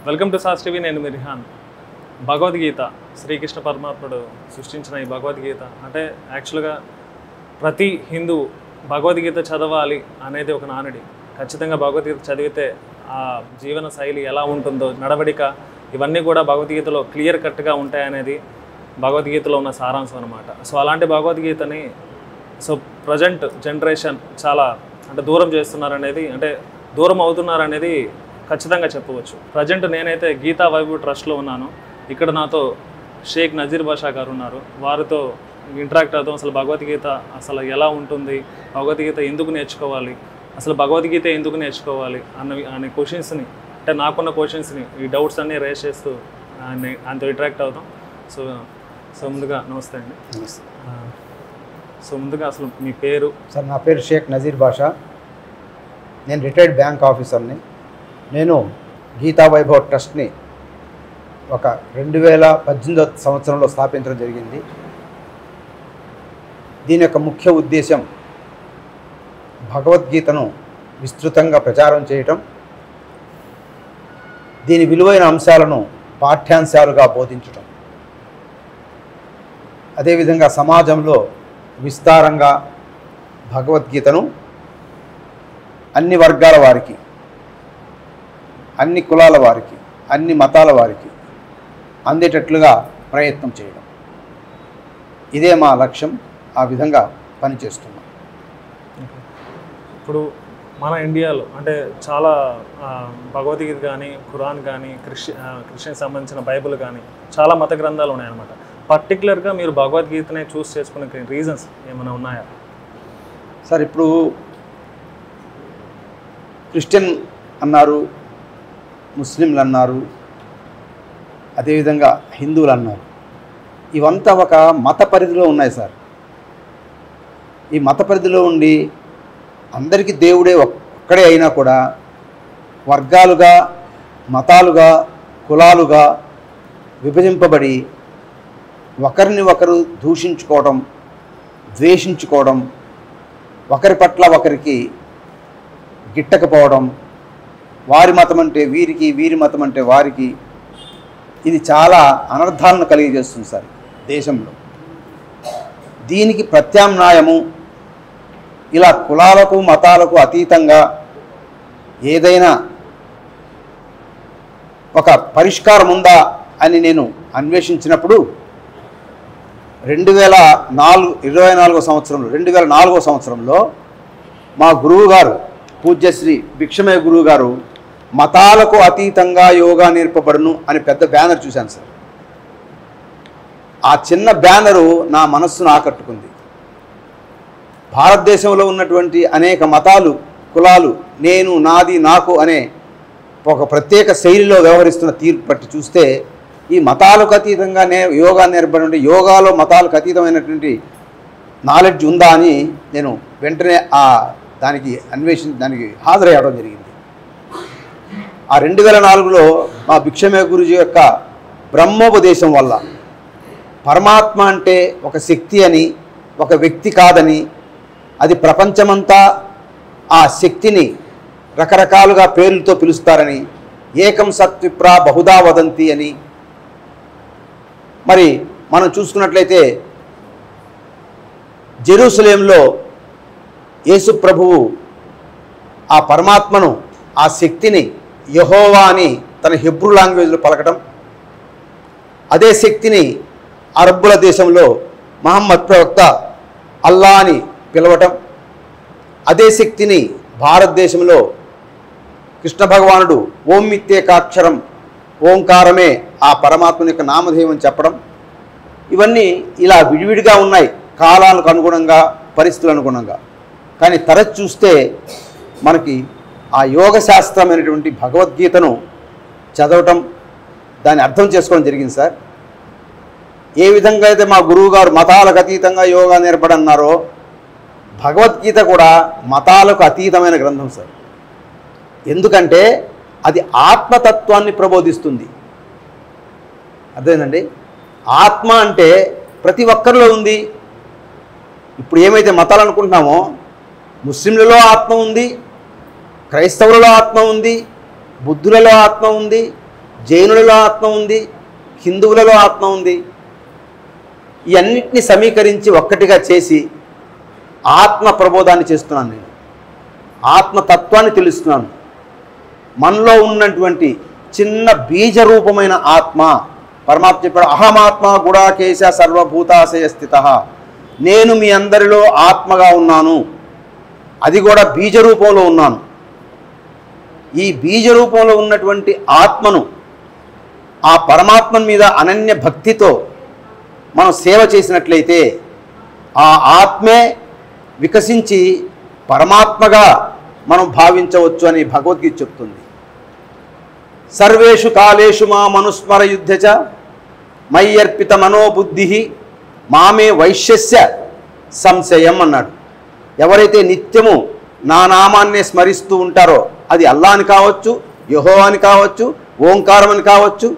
Welcome to sauce TV నేను మిర్హాన్ భగవద్గీత శ్రీకృష్ణ పరమాత్ముడు సృష్టించిన ఈ భగవద్గీత అంటే యాక్చువల్గా ప్రతి హిందూ భగవద్గీత చదవాలి అనేది ఒక నానుడి ఖచ్చితంగా భగవద్గీత చదివితే ఆ జీవన శైలి ఎలా ఉంటుందో నడవడిక ఇవన్నీ కూడా భగవద్గీతలో క్లియర్ కట్గా ఉంటాయనేది భగవద్గీతలో ఉన్న సారాంశం అనమాట సో అలాంటి భగవద్గీతని సో ప్రజెంట్ జనరేషన్ చాలా అంటే దూరం చేస్తున్నారనేది అంటే దూరం అవుతున్నారనేది ఖచ్చితంగా చెప్పవచ్చు ప్రజెంట్ నేనైతే గీతా వైభవ్ ట్రస్ట్లో ఉన్నాను ఇక్కడ నాతో షేక్ నజీర్ బాషా గారు ఉన్నారు వారితో ఇంటరాక్ట్ అవుతాం అసలు భగవద్గీత అసలు ఎలా ఉంటుంది భగవద్గీత ఎందుకు నేర్చుకోవాలి అసలు భగవద్గీత ఎందుకు నేర్చుకోవాలి అన్న అనే క్వశ్చన్స్ని అంటే నాకున్న క్వశ్చన్స్ని ఈ డౌట్స్ అన్నీ రేస్ చేస్తూ ఆయన్ని ఆయనతో ఇంటరాక్ట్ అవుతాం సో సో ముందుగా నమస్తే అండి ఆ, సో ముందుగా అసలు మీ పేరు సార్ నా పేరు షేక్ నజీర్ బాషా నేను రిటైర్డ్ బ్యాంక్ ఆఫీసర్ని నేను గీతా వైభవ్ ట్రస్ట్ని ఒక రెండు వేల పద్దెనిమిదో సంవత్సరంలో స్థాపించడం జరిగింది దీని యొక్క ముఖ్య ఉద్దేశం భగవద్గీతను విస్తృతంగా ప్రచారం చేయటం దీని విలువైన అంశాలను పాఠ్యాంశాలుగా బోధించటం అదేవిధంగా సమాజంలో విస్తారంగా భగవద్గీతను అన్ని వర్గాల వారికి అన్ని కులాల వారికి అన్ని మతాల వారికి అందేటట్లుగా ప్రయత్నం చేయడం ఇదే మా లక్ష్యం ఆ విధంగా పనిచేస్తున్నాం ఇప్పుడు మన ఇండియాలో అంటే చాలా ఆ, భగవద్గీత కానీ ఖురాన్ కానీ క్రిస్టి ఆ, క్రిస్టియన్ సంబంధించిన బైబిల్ కానీ చాలా మత గ్రంథాలు ఉన్నాయన్నమాట పర్టికులర్గా మీరు భగవద్గీతనే చూస్ చేసుకునే రీజన్స్ ఏమైనా ఉన్నాయా సార్ ఇప్పుడు క్రిస్టియన్ అన్నారు ముస్లింలు అన్నారు అదేవిధంగా హిందువులు అన్నారు ఇవంతా ఒక మత పరిధిలో ఉన్నాయి సార్ ఈ మత పరిధిలో ఉండి అందరికీ దేవుడే ఒక్కడే అయినా కూడా వర్గాలుగా మతాలుగా కులాలుగా విభజింపబడి ఒకరిని ఒకరు దూషించుకోవడం ద్వేషించుకోవడం ఒకరి పట్ల ఒకరికి గిట్టకపోవడం వారి మతం అంటే వీరికి వీరి మతం అంటే వారికి ఇది చాలా అనర్థాలను కలిగజేస్తుంది సార్ దేశంలో దీనికి ప్రత్యామ్నాయము ఇలా కులాలకు మతాలకు అతీతంగా ఏదైనా ఒక పరిష్కారం ఉందా అని నేను అన్వేషించినప్పుడు రెండు వేల నాలుగు ఇరవై నాలుగో సంవత్సరంలో రెండు వేల నాలుగో సంవత్సరంలో మా గురువు గారు పూజ్యశ్రీ భిక్షమయ్య గురువు గారు మతాలకు అతీతంగా యోగా నేర్పబడును అని పెద్ద బ్యానర్ చూశాను సార్ ఆ చిన్న బ్యానరు నా మనస్సును ఆకట్టుకుంది భారతదేశంలో ఉన్నటువంటి అనేక మతాలు కులాలు నేను నాది నాకు అనే ఒక ప్రత్యేక శైలిలో వ్యవహరిస్తున్న తీర్పు బట్టి చూస్తే ఈ మతాలకు అతీతంగా నే యోగా నేర్పబడి యోగాలో మతాలకు అతీతమైనటువంటి నాలెడ్జ్ ఉందా అని నేను వెంటనే ఆ దానికి అన్వేషణ దానికి హాజరయ్యడం జరిగింది ఆ రెండు వేల నాలుగులో మా భిక్షమే గురుజీ యొక్క బ్రహ్మోపదేశం వల్ల పరమాత్మ అంటే ఒక శక్తి అని ఒక వ్యక్తి కాదని అది ప్రపంచమంతా ఆ శక్తిని రకరకాలుగా పేర్లతో పిలుస్తారని ఏకం సత్విప్రా బహుదా వదంతి అని మరి మనం చూసుకున్నట్లయితే జెరూసలేంలో యేసు ప్రభువు ఆ పరమాత్మను ఆ శక్తిని యహోవా అని తన హెబ్రూ లాంగ్వేజ్లో పలకటం అదే శక్తిని అరబ్బుల దేశంలో మహమ్మద్ ప్రవక్త అల్లా అని పిలవటం అదే శక్తిని భారతదేశంలో కృష్ణ భగవానుడు ఓం మిత్యేకాక్షరం ఓంకారమే ఆ పరమాత్మని యొక్క నామధేయం అని చెప్పడం ఇవన్నీ ఇలా విడివిడిగా ఉన్నాయి కాలాలకు అనుగుణంగా పరిస్థితులకు అనుగుణంగా కానీ తరచు చూస్తే మనకి ఆ యోగ శాస్త్రమైనటువంటి భగవద్గీతను చదవటం దాన్ని అర్థం చేసుకోవడం జరిగింది సార్ ఏ విధంగా అయితే మా గురువు గారు మతాలకు అతీతంగా యోగా నేర్పడన్నారో భగవద్గీత కూడా మతాలకు అతీతమైన గ్రంథం సార్ ఎందుకంటే అది ఆత్మతత్వాన్ని ప్రబోధిస్తుంది అర్థమైందండి ఆత్మ అంటే ప్రతి ఒక్కరిలో ఉంది ఇప్పుడు ఏమైతే మతాలు అనుకుంటున్నామో ముస్లింలలో ఆత్మ ఉంది క్రైస్తవులలో ఆత్మ ఉంది బుద్ధులలో ఆత్మ ఉంది జైనులలో ఆత్మ ఉంది హిందువులలో ఆత్మ ఉంది ఈ అన్నిటిని సమీకరించి ఒక్కటిగా చేసి ఆత్మ ప్రబోధాన్ని చేస్తున్నాను నేను ఆత్మతత్వాన్ని తెలుస్తున్నాను మనలో ఉన్నటువంటి చిన్న బీజ రూపమైన ఆత్మ పరమాత్మ చెప్పాడు అహమాత్మ గుడాకేశ సర్వభూతాశయ స్థిత నేను మీ అందరిలో ఆత్మగా ఉన్నాను అది కూడా బీజ రూపంలో ఉన్నాను ఈ బీజ రూపంలో ఉన్నటువంటి ఆత్మను ఆ పరమాత్మ మీద అనన్య భక్తితో మనం సేవ చేసినట్లయితే ఆ ఆత్మే వికసించి పరమాత్మగా మనం భావించవచ్చు అని భగవద్గీత చెప్తుంది సర్వేషు కాలేషు మా మనుస్మర యుద్ధచ మయ్యర్పిత మనోబుద్ధి మామే వైశ్యస్య సంశయం అన్నాడు ఎవరైతే నిత్యము నా నామాన్నే స్మరిస్తూ ఉంటారో అది అల్లా అని కావచ్చు యహో అని కావచ్చు ఓంకారం అని కావచ్చు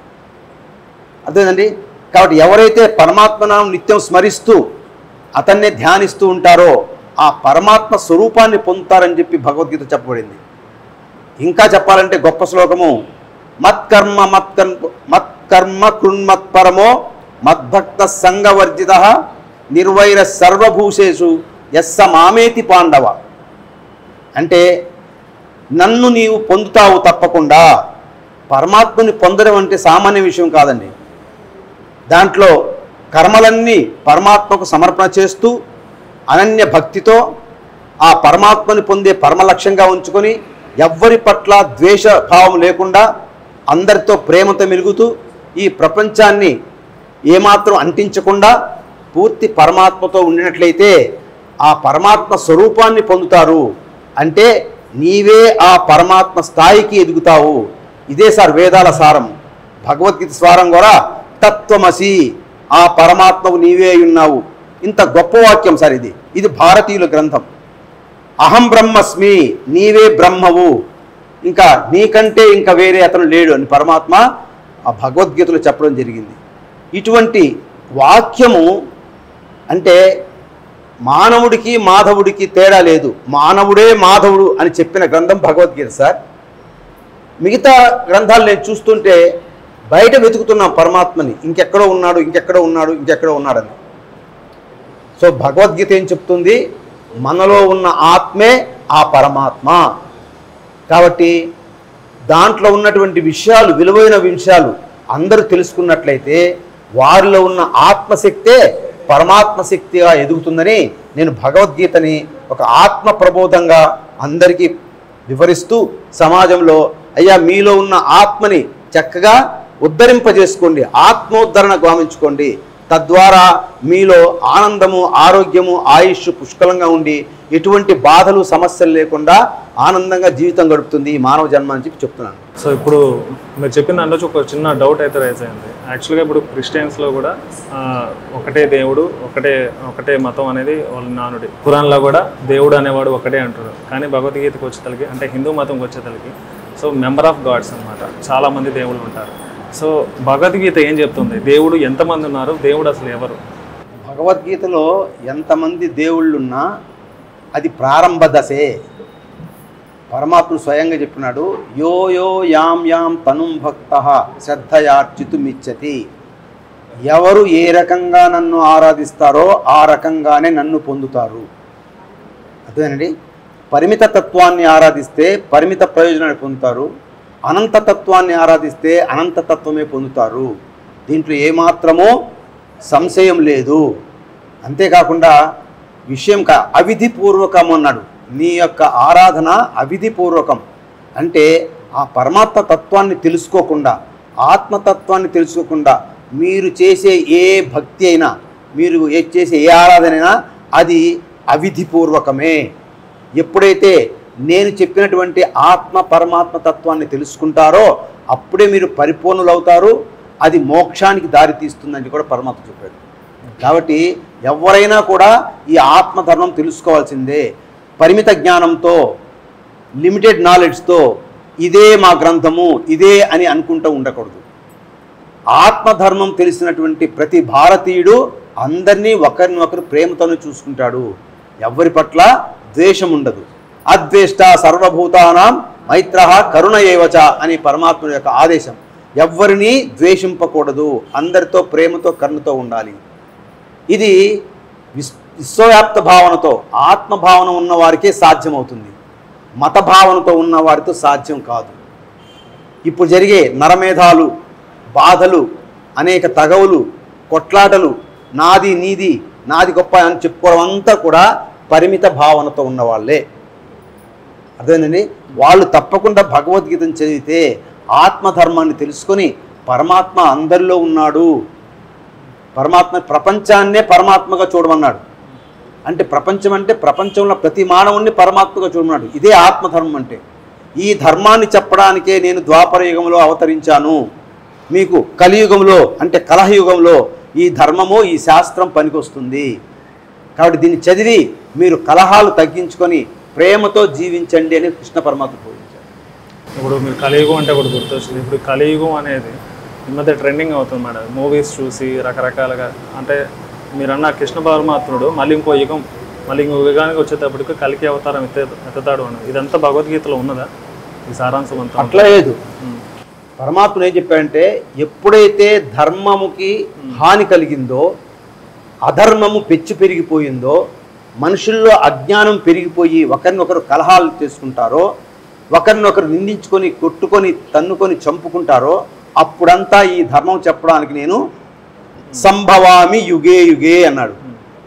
అర్థమైందండి కాబట్టి ఎవరైతే పరమాత్మ నామం నిత్యం స్మరిస్తూ అతన్నే ధ్యానిస్తూ ఉంటారో ఆ పరమాత్మ స్వరూపాన్ని పొందుతారని చెప్పి భగవద్గీత చెప్పబడింది ఇంకా చెప్పాలంటే గొప్ప శ్లోకము మత్కర్మ మత్కర్మ మత్కర్మ కృన్మత్పరమో మద్భక్త సంగవర్జిత నిర్వైర సర్వభూషేషు ఎస్స మామేతి పాండవ అంటే నన్ను నీవు పొందుతావు తప్పకుండా పరమాత్మని పొందడం అంటే సామాన్య విషయం కాదండి దాంట్లో కర్మలన్నీ పరమాత్మకు సమర్పణ చేస్తూ అనన్య భక్తితో ఆ పరమాత్మని పొందే పరమ లక్ష్యంగా ఉంచుకొని ఎవ్వరి పట్ల ద్వేష భావం లేకుండా అందరితో ప్రేమతో మెలుగుతూ ఈ ప్రపంచాన్ని ఏమాత్రం అంటించకుండా పూర్తి పరమాత్మతో ఉండినట్లయితే ఆ పరమాత్మ స్వరూపాన్ని పొందుతారు అంటే నీవే ఆ పరమాత్మ స్థాయికి ఎదుగుతావు ఇదే సార్ వేదాల సారం భగవద్గీత స్వారం కూడా తత్వమసి ఆ పరమాత్మకు నీవే అయి ఉన్నావు ఇంత గొప్ప వాక్యం సార్ ఇది ఇది భారతీయుల గ్రంథం అహం బ్రహ్మస్మి నీవే బ్రహ్మవు ఇంకా నీకంటే ఇంకా వేరే అతను లేడు అని పరమాత్మ ఆ భగవద్గీతలో చెప్పడం జరిగింది ఇటువంటి వాక్యము అంటే మానవుడికి మాధవుడికి తేడా లేదు మానవుడే మాధవుడు అని చెప్పిన గ్రంథం భగవద్గీత సార్ మిగతా గ్రంథాలు నేను చూస్తుంటే బయట వెతుకుతున్నాం పరమాత్మని ఇంకెక్కడో ఉన్నాడు ఇంకెక్కడో ఉన్నాడు ఇంకెక్కడో ఉన్నాడని సో భగవద్గీత ఏం చెప్తుంది మనలో ఉన్న ఆత్మే ఆ పరమాత్మ కాబట్టి దాంట్లో ఉన్నటువంటి విషయాలు విలువైన విషయాలు అందరూ తెలుసుకున్నట్లయితే వారిలో ఉన్న ఆత్మశక్తే పరమాత్మ శక్తిగా ఎదుగుతుందని నేను భగవద్గీతని ఒక ఆత్మ ప్రబోధంగా అందరికీ వివరిస్తూ సమాజంలో అయ్యా మీలో ఉన్న ఆత్మని చక్కగా ఉద్ధరింపజేసుకోండి ఆత్మోద్ధరణ గావించుకోండి తద్వారా మీలో ఆనందము ఆరోగ్యము ఆయుష్ పుష్కలంగా ఉండి ఎటువంటి బాధలు సమస్యలు లేకుండా ఆనందంగా జీవితం గడుపుతుంది ఈ మానవ జన్మ అని చెప్పి చెప్తున్నాను సో ఇప్పుడు మీరు చెప్పిన దాంట్లో ఒక చిన్న డౌట్ అయితే రైజ్ అయింది యాక్చువల్గా ఇప్పుడు క్రిస్టియన్స్లో కూడా ఆ, ఒకటే దేవుడు ఒకటే ఒకటే మతం అనేది వాళ్ళ నానుడి ఖురాన్లో కూడా దేవుడు అనేవాడు ఒకటే అంటారు కానీ భగవద్గీతకు వచ్చేతలకి అంటే హిందూ మతంకి వచ్చేతలకి సో మెంబర్ ఆఫ్ గాడ్స్ అన్నమాట చాలా మంది దేవుళ్ళు ఉంటారు సో భగవద్గీత ఏం చెప్తుంది దేవుడు ఎంతమంది ఉన్నారు దేవుడు అసలు ఎవరు భగవద్గీతలో ఎంతమంది దేవుళ్ళున్నా అది ప్రారంభ దశే పరమాత్ముడు స్వయంగా చెప్పినాడు యో యో యాం యాం తనుం భక్త శ్రద్ధయార్చితుమిచ్చతి ఎవరు ఏ రకంగా నన్ను ఆరాధిస్తారో ఆ రకంగానే నన్ను పొందుతారు అదేనండి పరిమిత తత్వాన్ని ఆరాధిస్తే పరిమిత ప్రయోజనాన్ని పొందుతారు అనంత తత్వాన్ని ఆరాధిస్తే అనంత తత్వమే పొందుతారు దీంట్లో ఏమాత్రమో సంశయం లేదు అంతేకాకుండా విషయం కా అవిధిపూర్వకం అన్నాడు నీ యొక్క ఆరాధన అవిధిపూర్వకం అంటే ఆ పరమాత్మ తత్వాన్ని తెలుసుకోకుండా ఆత్మతత్వాన్ని తెలుసుకోకుండా మీరు చేసే ఏ భక్తి అయినా మీరు ఏ చేసే ఏ ఆరాధన అయినా అది అవిధిపూర్వకమే ఎప్పుడైతే నేను చెప్పినటువంటి ఆత్మ పరమాత్మ తత్వాన్ని తెలుసుకుంటారో అప్పుడే మీరు పరిపూర్ణులవుతారు అది మోక్షానికి దారి తీస్తుందని కూడా పరమాత్మ చెప్పాడు కాబట్టి ఎవరైనా కూడా ఈ ఆత్మధర్మం తెలుసుకోవాల్సిందే పరిమిత జ్ఞానంతో లిమిటెడ్ నాలెడ్జ్తో ఇదే మా గ్రంథము ఇదే అని అనుకుంటూ ఉండకూడదు ఆత్మధర్మం తెలిసినటువంటి ప్రతి భారతీయుడు అందరినీ ఒకరిని ఒకరు ప్రేమతోనే చూసుకుంటాడు ఎవరి పట్ల ద్వేషం ఉండదు అద్వేష్ట సర్వభూతానాం మైత్ర కరుణ ఏవచ అని పరమాత్ముడి యొక్క ఆదేశం ఎవ్వరిని ద్వేషింపకూడదు అందరితో ప్రేమతో కరుణతో ఉండాలి ఇది విస్ విశ్వవ్యాప్త భావనతో ఆత్మభావన ఉన్న వారికే సాధ్యమవుతుంది మత భావనతో ఉన్న వారితో సాధ్యం కాదు ఇప్పుడు జరిగే నరమేధాలు బాధలు అనేక తగవులు కొట్లాటలు నాది నీది నాది గొప్ప అని చెప్పుకోవడం అంతా కూడా పరిమిత భావనతో ఉన్న వాళ్ళే అర్థమైందండి వాళ్ళు తప్పకుండా భగవద్గీతను చదివితే ఆత్మధర్మాన్ని తెలుసుకొని పరమాత్మ అందరిలో ఉన్నాడు పరమాత్మ ప్రపంచాన్నే పరమాత్మగా చూడమన్నాడు అంటే ప్రపంచం అంటే ప్రపంచంలో ప్రతి మానవుణ్ణి పరమాత్మగా చూడమన్నాడు ఇదే ఆత్మధర్మం అంటే ఈ ధర్మాన్ని చెప్పడానికే నేను ద్వాపర యుగంలో అవతరించాను మీకు కలియుగంలో అంటే కలహయుగంలో ఈ ధర్మము ఈ శాస్త్రం పనికొస్తుంది కాబట్టి దీన్ని చదివి మీరు కలహాలు తగ్గించుకొని ప్రేమతో జీవించండి అని కృష్ణ పరమాత్మ బోధించారు ఇప్పుడు మీరు కలియుగం అంటే ఒకటి గుర్తొచ్చింది ఇప్పుడు కలియుగం అనేది ఈ మధ్య ట్రెండింగ్ అవుతుంది మేడం మూవీస్ చూసి రకరకాలుగా అంటే మీరన్న కృష్ణ పరమాత్ముడు మళ్ళీ ఇంకో యుగం మళ్ళీ ఇంకో యుగానికి వచ్చేటప్పటికి కలికి అవతారం ఎత్తే ఎత్తుతాడు అని ఇదంతా భగవద్గీతలో ఉన్నదా ఈ సారాంశం అంతా అట్లా లేదు ఉమ్. పరమాత్ముడు ఏం చెప్పాడంటే ఎప్పుడైతే ధర్మముకి హాని కలిగిందో అధర్మము పెచ్చు పెరిగిపోయిందో మనుషుల్లో అజ్ఞానం పెరిగిపోయి ఒకరినొకరు కలహాలు చేసుకుంటారో ఒకరినొకరు నిందించుకొని కొట్టుకొని తన్నుకొని చంపుకుంటారో అప్పుడంతా ఈ ధర్మం చెప్పడానికి నేను సంభవామి యుగే యుగే అన్నాడు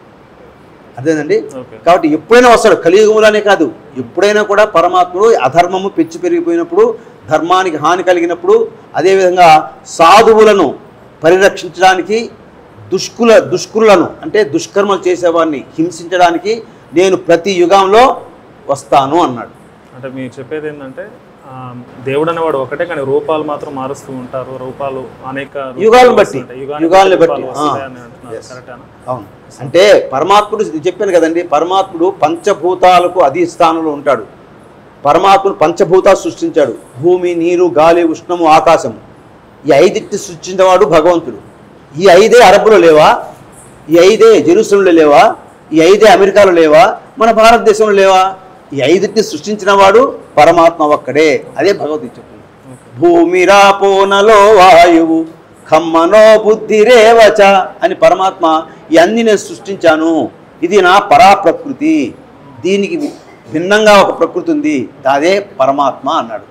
అదేనండి ఓకే కాబట్టి ఎప్పుడైనా వస్తాడు కలియుగంలోనే కాదు ఎప్పుడైనా కూడా పరమాత్ముడు అధర్మము పెచ్చు పెరిగిపోయినప్పుడు ధర్మానికి హాని కలిగినప్పుడు అదేవిధంగా సాధువులను పరిరక్షించడానికి దుష్కుల దుష్కులను అంటే దుష్కర్మలు చేసేవారిని హింసించడానికి నేను ప్రతి యుగంలో వస్తాను అన్నాడు అంటే మీరు చెప్పేది ఏంటంటే ఆ, దేవుడు అనేవాడు ఒకటే కానీ రూపాలు మాత్రం మారుస్తూ ఉంటారు రూపాలు అనేక రూపాలు యుగాలను బట్టి, వస్తుంటాయి. యుగానికి యుగాలను బట్టి, రూపాలు వస్తాయి ఆ. అని అంటున్నారు. కరెక్టేనా? అవును అంటే పరమాత్ముడు ఇది చెప్పాను కదండి పరమాత్ముడు పంచభూతాలకు అధిష్టానంలో ఉంటాడు పరమాత్ముడు పంచభూతాలు సృష్టించాడు భూమి నీరు గాలి ఉష్ణము ఆకాశము ఈ ఐదింటి సృష్టించేవాడు భగవంతుడు ఈ ఐదే అరబ్బులో లేవా ఈ ఐదే జెరూసలంలో లేవా ఈ ఐదే అమెరికాలో లేవా మన భారతదేశంలో లేవా ఈ ఐదింటిని సృష్టించిన వాడు పరమాత్మ ఒక్కడే అదే భగవద్గీత చెప్తుంది భూమిరాపోనలో వాయువు ఖమ్మనో బుద్ధిరేవచ అని పరమాత్మ ఈ అన్ని నేను సృష్టించాను ఇది నా పరా ప్రకృతి దీనికి భిన్నంగా ఒక ప్రకృతి ఉంది అదే పరమాత్మ అన్నాడు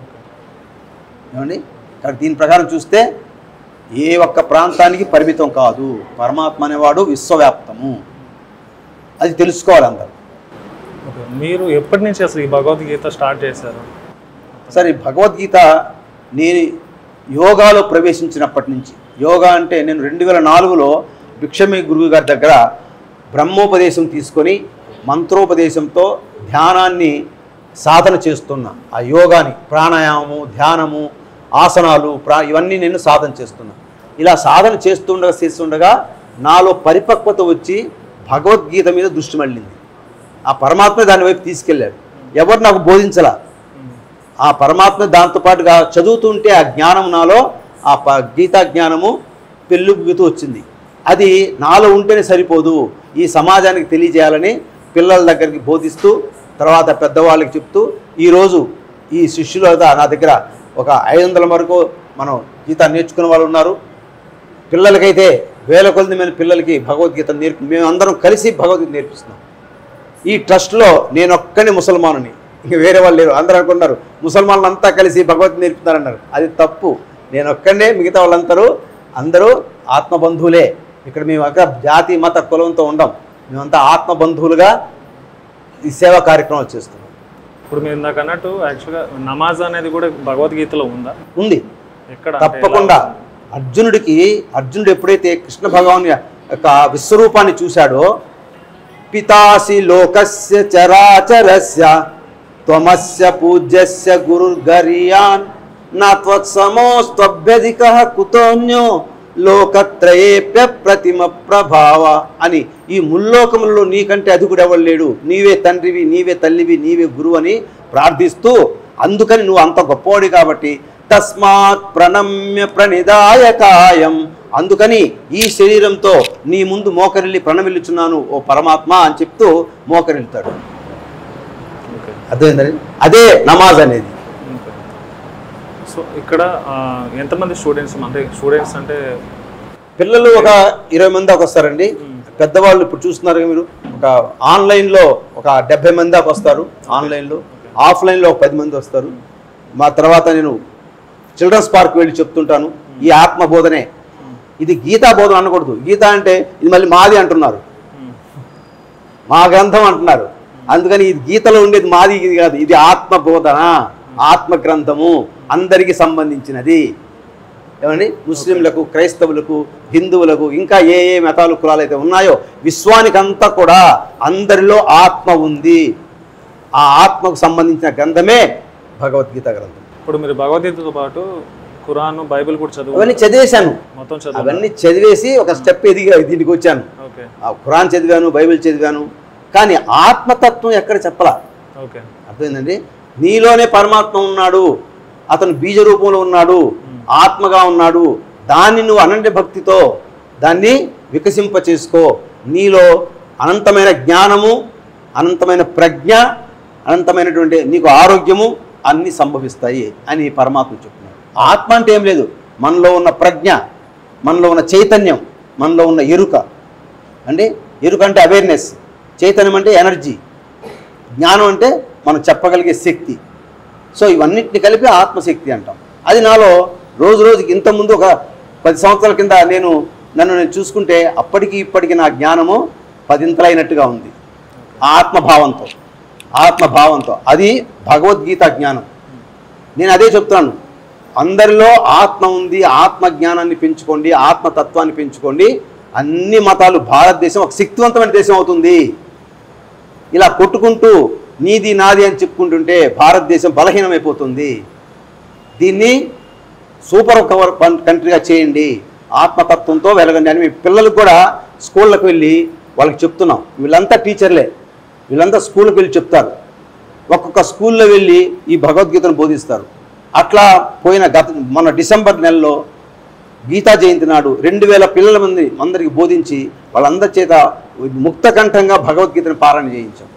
ఏమండి కాబట్టి దీని ప్రకారం చూస్తే ఏ ఒక్క ప్రాంతానికి పరిమితం కాదు పరమాత్మ అనేవాడు విశ్వవ్యాప్తము అది తెలుసుకోవాలి అందరు ఓకే. మీరు ఎప్పటి నుంచి అసలు ఈ భగవద్గీత స్టార్ట్ చేశారు సరే భగవద్గీత నేను యోగాలో ప్రవేశించినప్పటి నుంచి యోగా అంటే నేను రెండు వేల నాలుగులో భిక్షమి గురువు గారి దగ్గర బ్రహ్మోపదేశం తీసుకొని మంత్రోపదేశంతో ధ్యానాన్ని సాధన చేస్తున్నా ఆ యోగాని ప్రాణాయామము ధ్యానము ఆసనాలు ప్రా ఇవన్నీ నేను సాధన చేస్తున్నా ఇలా సాధన చేస్తుండగా చేస్తుండగా నాలో పరిపక్వత వచ్చి భగవద్గీత మీద దృష్టి మళ్ళింది ఆ పరమాత్మ దాని వైపు తీసుకెళ్ళాడు ఎవరు నాకు బోధించలా ఆ పరమాత్మ దాంతోపాటుగా చదువుతుంటే ఆ జ్ఞానం నాలో ఆ ప గీతా జ్ఞానము పెళ్ళుగుతూ వచ్చింది అది నాలో ఉంటేనే సరిపోదు ఈ సమాజానికి తెలియజేయాలని పిల్లల దగ్గరికి బోధిస్తూ తర్వాత పెద్దవాళ్ళకి చెప్తూ ఈరోజు ఈ శిష్యులు కదా నా దగ్గర ఒక ఐదు వందల వరకు మనం గీత నేర్చుకునే వాళ్ళు ఉన్నారు పిల్లలకైతే వేల కొలది మంది పిల్లలకి భగవద్గీత నేర్పి మేమందరం కలిసి భగవద్గీత నేర్పిస్తున్నాం ఈ ట్రస్ట్లో నేను ఒక్కని ముసల్మానుని ఇంక వేరే వాళ్ళు లేరు అందరూ అనుకున్నారు ముసల్మాన్లు అంతా కలిసి భగవద్గీత నేర్పుతారన్నారు అది తప్పు నేను ఒక్కడే మిగతా వాళ్ళందరూ అందరూ ఆత్మబంధువులే ఇక్కడ మేము అక్కడ జాతి మత కులంతో ఉండం మేమంతా ఆత్మబంధువులుగా ఈ సేవా కార్యక్రమాలు చేస్తున్నాం ఇప్పుడు మీరు ఇందాక అన్నట్టు యాక్చువల్గా నమాజ్ అనేది కూడా భగవద్గీతలో ఉందా ఉంది ఎక్కడ అంటే ఎలా తప్పకుండా ఉంటుంది? అర్జునుడికి అర్జునుడు ఎప్పుడైతే కృష్ణ భగవాన్ యొక్క విశ్వరూపాన్ని చూశాడో పితాసి లోకస్య చరాచరస్య త్వమస్య పూజ్యస్య గురుర్గర్యాన్ నా త్వత్సమోస్త్వభ్యధిక కుతోన్యో లోకత్రయేప్య ప్రతిమ ప్రభావ అని ఈ ముల్లోకములలో నీకంటే అధికుడు ఎవడు లేడు నీవే తండ్రివి నీవే తల్లివి నీవే గురువు అని ప్రార్థిస్తూ అందుకని నువ్వు అంత గొప్పవాడి కాబట్టి తస్మాత్ ప్రణమ్య ప్రణిదాయకాయం అందుకని ఈ శరీరంతో నీ ముందు మోకరిల్లి ప్రణమిల్లుచున్నాను ఓ పరమాత్మ అని చెప్తూ మోకరిల్లుతాడు ఓకే అర్థమైందండి అదే నమాజ్ అనేది ఓకే. సో ఇక్కడ ఆ, ఎంతమంది స్టూడెంట్స్ అంటే స్టూడెంట్స్ అంటే పిల్లలు ఒక ఇరవై మంది దాకా వస్తారండి పెద్దవాళ్ళు ఇప్పుడు చూస్తున్నారు కదా మీరు ఒక ఆన్లైన్లో ఒక డెబ్బై మంది దాకా వస్తారు ఆన్లైన్లో ఆఫ్లైన్లో ఒక పది మంది వస్తారు మా తర్వాత నేను చిల్డ్రన్స్ పార్క్ వెళ్ళి చెప్తుంటాను ఈ ఆత్మ బోధనే ఇది గీతా బోధన అనకూడదు గీత అంటే ఇది మళ్ళీ మాది అంటున్నారు మ్మ్. మా గ్రంథం అంటున్నారు అందుకని ఇది గీతలో ఉండేది మాది ఇది కాదు ఇది ఆత్మ బోధన ఆత్మ గ్రంథము అందరికీ సంబంధించినది ఏమండి ముస్లింలకు క్రైస్తవులకు హిందువులకు ఇంకా ఏ ఏ మతాలు కులాలు అయితే ఉన్నాయో విశ్వానికంతా కూడా అందరిలో ఆత్మ ఉంది ఆ ఆత్మకు సంబంధించిన గ్రంథమే భగవద్గీత గ్రంథం ఇప్పుడు మీరు భగవద్గీతతో పాటు ఖురాన్ బైబిల్ కూడా చదువు అవన్నీ చదివేశాను మొత్తం చదువు అవన్నీ చదివేసి ఒక స్టెప్ ఎదిగా దీనికి వచ్చాను ఓకే ఆ ఖురాన్ చదివాను బైబిల్ చదివాను కానీ ఆత్మతత్వం ఎక్కడ చెప్పలా ఓకే అర్థమైందండి నీలోనే పరమాత్మ ఉన్నాడు అతను బీజ రూపంలో ఉన్నాడు ఆత్మగా ఉన్నాడు దాన్ని నువ్వు అనంత భక్తితో దాన్ని వికసింప చేసుకో నీలో అనంతమైన జ్ఞానము అనంతమైన ప్రజ్ఞ అనంతమైనటువంటి నీకు ఆరోగ్యము అన్నీ సంభవిస్తాయి అని పరమాత్మ చెప్తున్నాడు ఆత్మ అంటే ఏం లేదు మనలో ఉన్న ప్రజ్ఞ మనలో ఉన్న చైతన్యం మనలో ఉన్న ఎరుక అంటే ఎరుక అంటే అవేర్నెస్ చైతన్యం అంటే ఎనర్జీ జ్ఞానం అంటే మనం చెప్పగలిగే శక్తి సో ఇవన్నిటిని కలిపి ఆత్మశక్తి అంటాం అది నాలో రోజు రోజుకి ఇంతకుముందు ఒక పది సంవత్సరాల కింద నేను నన్ను నేను చూసుకుంటే అప్పటికి ఇప్పటికి నా జ్ఞానము పదింతలైనట్టుగా ఉంది ఆత్మభావంతో ఆత్మభావంతో అది భగవద్గీత జ్ఞానం నేను అదే చెప్తున్నాను అందరిలో ఆత్మ ఉంది ఆత్మ జ్ఞానాన్ని పెంచుకోండి ఆత్మతత్వాన్ని పెంచుకోండి అన్ని మతాలు భారతదేశం ఒక శక్తివంతమైన దేశం అవుతుంది ఇలా కొట్టుకుంటూ నీది నాది అని చెప్పుకుంటుంటే భారతదేశం బలహీనమైపోతుంది దీన్ని సూపర్ కవర్ పన్- కంట్రీగా చేయండి ఆత్మతత్వంతో వెలగండి అని మీ పిల్లలకు కూడా స్కూళ్ళకు వెళ్ళి వాళ్ళకి చెప్తున్నాం వీళ్ళంతా టీచర్లే వీళ్ళంతా స్కూల్కి వెళ్ళి చెప్తారు ఒక్కొక్క స్కూల్లో వెళ్ళి ఈ భగవద్గీతను బోధిస్తారు అట్లా పోయిన గత మన డిసెంబర్ నెలలో గీతా జయంతి నాడు రెండు వేల పిల్లల మంది అందరికి బోధించి వాళ్ళందరి చేత ముక్తకంఠంగా భగవద్గీతను పారాయణ చేయించాం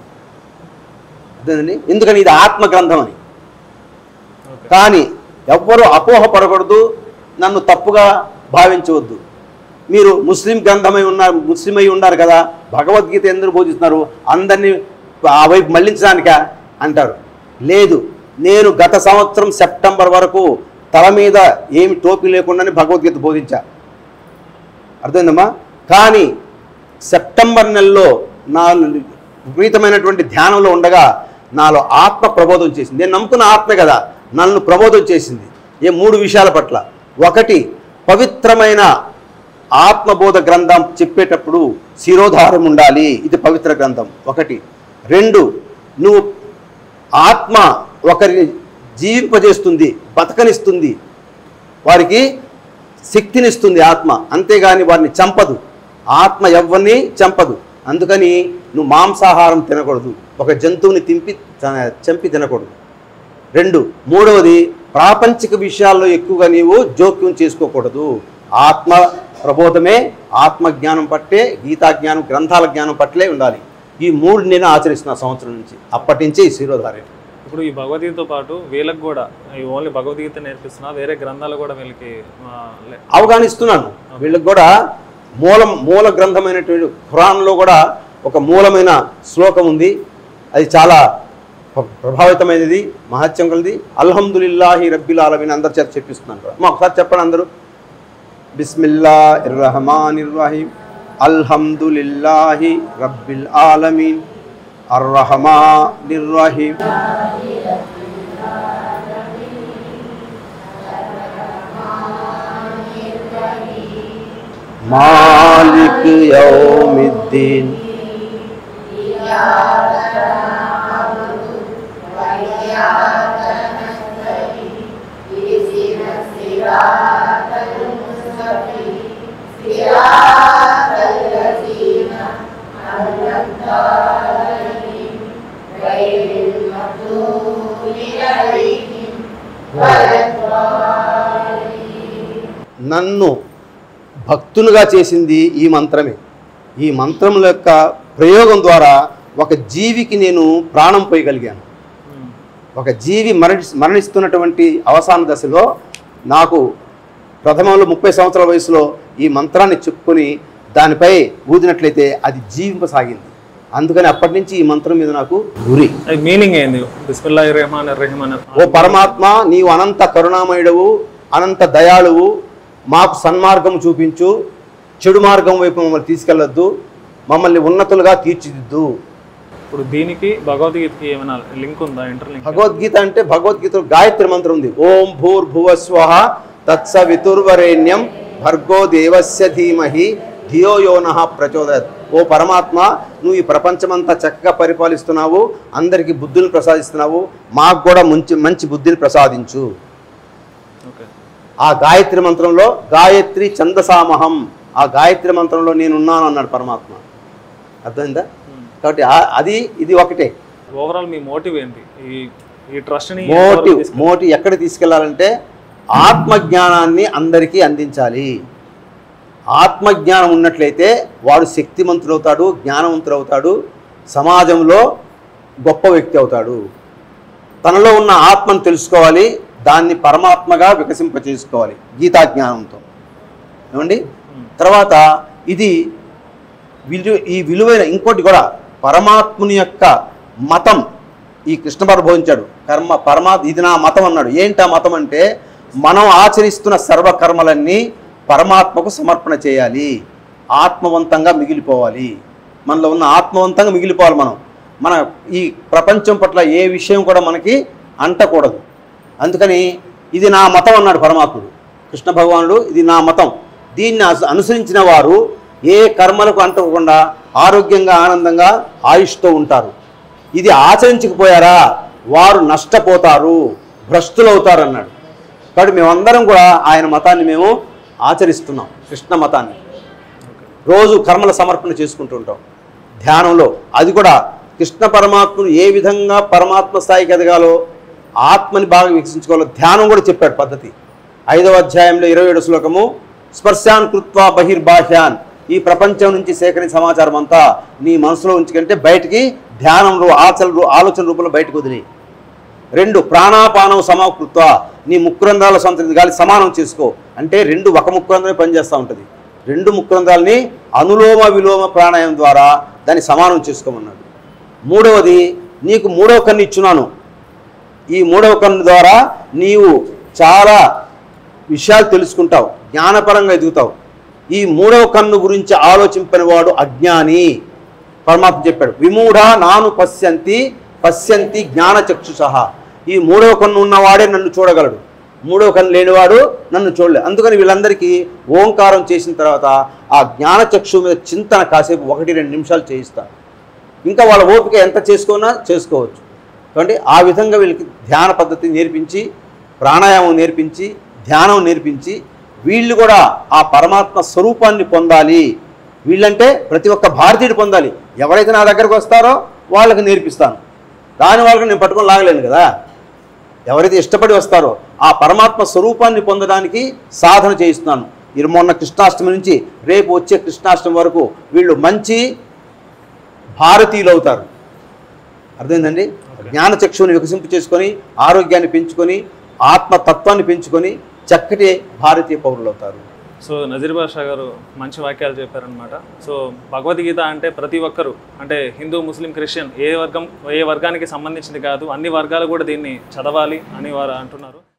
అర్థమైందండి ఎందుకని ఇది ఆత్మ గ్రంథం అని ఓకే కానీ ఎవ్వరూ అపోహపడకూడదు నన్ను తప్పుగా భావించవద్దు మీరు ముస్లిం గ్రంథమై ఉన్నారు ముస్లిం అయి ఉన్నారు కదా భగవద్గీత ఎందుకు బోధిస్తున్నారు అందరినీ ఆ వైపు మళ్లించడానికా అంటారు లేదు నేను గత సంవత్సరం సెప్టెంబర్ వరకు తల మీద ఏమి టోపీ లేకుండానే భగవద్గీత బోధించా అర్థమైందమ్మా కానీ సెప్టెంబర్ నెలలో నా విపరీతమైనటువంటి ధ్యానంలో ఉండగా నాలో ఆత్మ ప్రబోధం చేసింది నేను నమ్ముకున్న ఆత్మే కదా నన్ను ప్రబోధం చేసింది ఏ మూడు విషయాల పట్ల ఒకటి పవిత్రమైన ఆత్మబోధ గ్రంథం చెప్పేటప్పుడు శిరోధారం ఉండాలి ఇది పవిత్ర గ్రంథం ఒకటి రెండు నువ్వు ఆత్మ ఒకరిని జీవింపజేస్తుంది బతకనిస్తుంది వారికి శక్తినిస్తుంది ఆత్మ అంతేగాని వారిని చంపదు ఆత్మ ఎవరిని చంపదు అందుకని నువ్వు మాంసాహారం తినకూడదు ఒక జంతువుని తింపి చ- చంపి తినకూడదు రెండు మూడవది ప్రాపంచిక విషయాల్లో ఎక్కువగా నీవు జోక్యం చేసుకోకూడదు ఆత్మ ప్రబోధమే ఆత్మ జ్ఞానం పట్టే గీతా జ్ఞానం గ్రంథాల జ్ఞానం పట్లే ఉండాలి ఈ మూడు నేను ఆచరిస్తున్న సంవత్సరం నుంచి అప్పటి నుంచే ఈ శిరోధారణ ఇప్పుడు ఈ భగవద్గీతతో పాటు వీళ్ళకి కూడా ఈ ఓన్లీ భగవద్గీత నేర్పిస్తున్నా వేరే గ్రంథాలు కూడా వీళ్ళకి ఆ, లే- అవగానిస్తున్నాను వీళ్ళకి కూడా మూలం మూల గ్రంథమైనటువంటి ఖురాన్లో కూడా ఒక మూలమైన శ్లోకం ఉంది అది చాలా ప్ర- ప్రభావితమైనది మహత్యం కలిది అల్హమ్దులిల్లాహి రబ్బిల్ ఆలమీన్ అందరి చేత చెప్పిస్తున్నాను కూడా మా ఒకసారి చెప్పండి అందరూ బిస్మిల్లా ఇర్రహమాన్ ఇర్రహీం అల్హమ్దులిల్లాహి రబ్బిల్ ఆలమీన్ అర్రహమాన్ ఇర్రహీం మాలిక్ యౌమిద్దీన్ నన్ను భక్తులుగా చేసింది ఈ మంత్రమే ఈ మంత్రముల యొక్క ప్రయోగం ద్వారా ఒక జీవికి నేను ప్రాణం పోయగలిగాను ఉమ్, ఒక జీవి మరణి మరణిస్తున్నటువంటి అవసాన దశలో నాకు ప్రథమంలో ముప్పై సంవత్సరాల వయసులో ఈ మంత్రాన్ని చెప్పుకొని దానిపై ఊదినట్లయితే అది జీవింపసాగింది అందుకని అప్పటి నుంచి ఈ మంత్రం మీద నాకు గురి అది మీనింగ్ ఏంది బిస్మిల్లా రెహమాన్ రహీం అని ఓ పరమాత్మ నీవు అనంత కరుణామయుడవు అనంత దయాళువు మాకు సన్మార్గం చూపించు చెడు మార్గం వైపు మమ్మల్ని తీసుకెళ్లొద్దు మమ్మల్ని ఉన్నతులుగా తీర్చిదిద్దు ఇప్పుడు దీనికి భగవద్గీతకి ఏమైనా లింక్ ఉందా ఇంటర్లింక్ భగవద్గీత అంటే భగవద్గీత గాయత్రి మంత్రం ఉంది ఓం భూర్భువ స్వహ తత్సవితుర్వరేణ్యం భర్గో దేవస్య ధీమహి ధియో యోనః ప్రచోదయత్ ఓ పరమాత్మ నువ్వు ఈ ప్రపంచమంతా చక్కగా పరిపాలిస్తున్నావు అందరికీ బుద్ధులు ప్రసాదిస్తున్నావు మాకు కూడా మంచి మంచి బుద్ధిని ప్రసాదించు ఓకే ఆ గాయత్రి మంత్రంలో గాయత్రి ఛందసామహం ఆ గాయత్రి మంత్రంలో నేనున్నాను అన్నాడు పరమాత్మ అర్థమైందా కాబట్టి ఆ- అది ఇది ఒకటే ఓవరాల్ మీ మోటివ్ ఏంటి ఈ ఈ ట్రస్ట్ని మోటివ్ మోటివ్ ఎక్కడ తీసుకెళ్లాలంటే ఆత్మజ్ఞానాన్ని అందరికీ అందించాలి ఆత్మజ్ఞానం ఉన్నట్లయితే వాడు శక్తిమంతుడవుతాడు జ్ఞానవంతుడవుతాడు సమాజంలో గొప్ప వ్యక్తి అవుతాడు తనలో ఉన్న ఆత్మను తెలుసుకోవాలి దాన్ని పరమాత్మగా వికసింప చేసుకోవాలి గీతా జ్ఞానంతో ఏమండి తర్వాత ఇది విలు ఈ విలువైన ఇంకోటి కూడా పరమాత్ముని యొక్క మతం ఈ కృష్ణ పర బోధించాడు కర్మ పరమాత్మ ఇది నా మతం అన్నాడు ఏంటి ఆ మతం అంటే మనం ఆచరిస్తున్న సర్వకర్మలన్నీ పరమాత్మకు సమర్పణ చేయాలి ఆత్మవంతంగా మిగిలిపోవాలి మనలో ఉన్న ఆత్మవంతంగా మిగిలిపోవాలి మనం మన ఈ ప్రపంచం పట్ల ఏ విషయం కూడా మనకి అంటకూడదు అందుకని ఇది నా మతం అన్నాడు పరమాత్ముడు కృష్ణ భగవానుడు ఇది నా మతం దీన్ని అస- అనుసరించిన వారు ఏ కర్మలకు అంటకుండా ఆరోగ్యంగా ఆనందంగా ఆయుష్తో ఉంటారు ఇది ఆచరించకపోయారా వారు నష్టపోతారు భ్రష్టులవుతారు అన్నాడు కాబట్టి మేమందరం కూడా ఆయన మతాన్ని మేము ఆచరిస్తున్నాం కృష్ణ మతాన్ని రోజు కర్మల సమర్పణ చేసుకుంటూ ఉంటాం ధ్యానంలో అది కూడా కృష్ణ పరమాత్ముడు ఏ విధంగా పరమాత్మ స్థాయికి ఎదగాలో ఆత్మని బాగా వికసించుకోవాలో ధ్యానం కూడా చెప్పాడు పద్ధతి ఐదవ అధ్యాయంలో ఇరవై ఏడు శ్లోకము స్పర్శాన్ కృత్వా బహిర్బాహ్యాన్ ఈ ప్రపంచం నుంచి సేకరించిన సమాచారం అంతా నీ మనసులో ఉంచుకంటే బయటికి ధ్యానంలో ఆచల ఆలోచన రూపంలో బయటకు వదిలి రెండు ప్రాణాపానం సమకృత్వ నీ ముక్కురంధ్రాల సొంత గాలి సమానం చేసుకో అంటే రెండు ఒక ముక్కురంధ్రమే పనిచేస్తూ ఉంటుంది రెండు ముక్కురంధ్రాలని అనులోమ విలోమ ప్రాణాయామం ద్వారా దాన్ని సమానం చేసుకోమన్నాడు మూడవది నీకు మూడవ కన్ను ఇచ్చున్నాను ఈ మూడవ కన్ను ద్వారా నీవు చాలా విషయాలు తెలుసుకుంటావు జ్ఞానపరంగా ఎదుగుతావు ఈ మూడవ కన్ను గురించి ఆలోచింపని వాడు అజ్ఞాని పరమాత్మ చెప్పాడు విమూఢ నాను పశ్యంతి పశ్యంతి జ్ఞానచక్షుష ఈ మూడవ కన్ను ఉన్నవాడే నన్ను చూడగలడు మూడవ కన్ను లేనివాడు నన్ను చూడలే అందుకని వీళ్ళందరికీ ఓంకారం చేసిన తర్వాత ఆ జ్ఞానచక్షు మీద చింతన కాసేపు ఒకటి రెండు నిమిషాలు చేయిస్తాను ఇంకా వాళ్ళ ఓపిక ఎంత చేసుకున్నా చేసుకోవచ్చు కాబట్టి ఆ విధంగా వీళ్ళకి ధ్యాన పద్ధతి నేర్పించి ప్రాణాయామం నేర్పించి ధ్యానం నేర్పించి వీళ్ళు కూడా ఆ పరమాత్మ స్వరూపాన్ని పొందాలి వీళ్ళంటే ప్రతి ఒక్క భారతీయుడు పొందాలి ఎవరైతే నా దగ్గరకు వస్తారో వాళ్ళకి నేర్పిస్తాను దాని వాళ్ళకి నేను పట్టుకొని లాగలేను కదా ఎవరైతే ఇష్టపడి వస్తారో ఆ పరమాత్మ స్వరూపాన్ని పొందడానికి సాధన చేయిస్తున్నాను ఇది మొన్న కృష్ణాష్టమి నుంచి రేపు వచ్చే కృష్ణాష్టమి వరకు వీళ్ళు మంచి భారతీయులు అవుతారు అర్థమైందండి జ్ఞానచక్షువుని వికసింపు చేసుకొని ఆరోగ్యాన్ని పెంచుకొని ఆత్మతత్వాన్ని పెంచుకొని చక్కటి భారతీయ పౌరులు అవుతారు సో నజీర్ బాషా గారు మంచి వాక్యాలు చెప్పారనమాట సో భగవద్గీత అంటే ప్రతి ఒక్కరు అంటే హిందూ ముస్లిం క్రిస్టియన్ ఏ వర్గం ఏ వర్గానికి సంబంధించింది కాదు అన్ని వర్గాలు కూడా దీన్ని చదవాలి అని వారు అంటున్నారు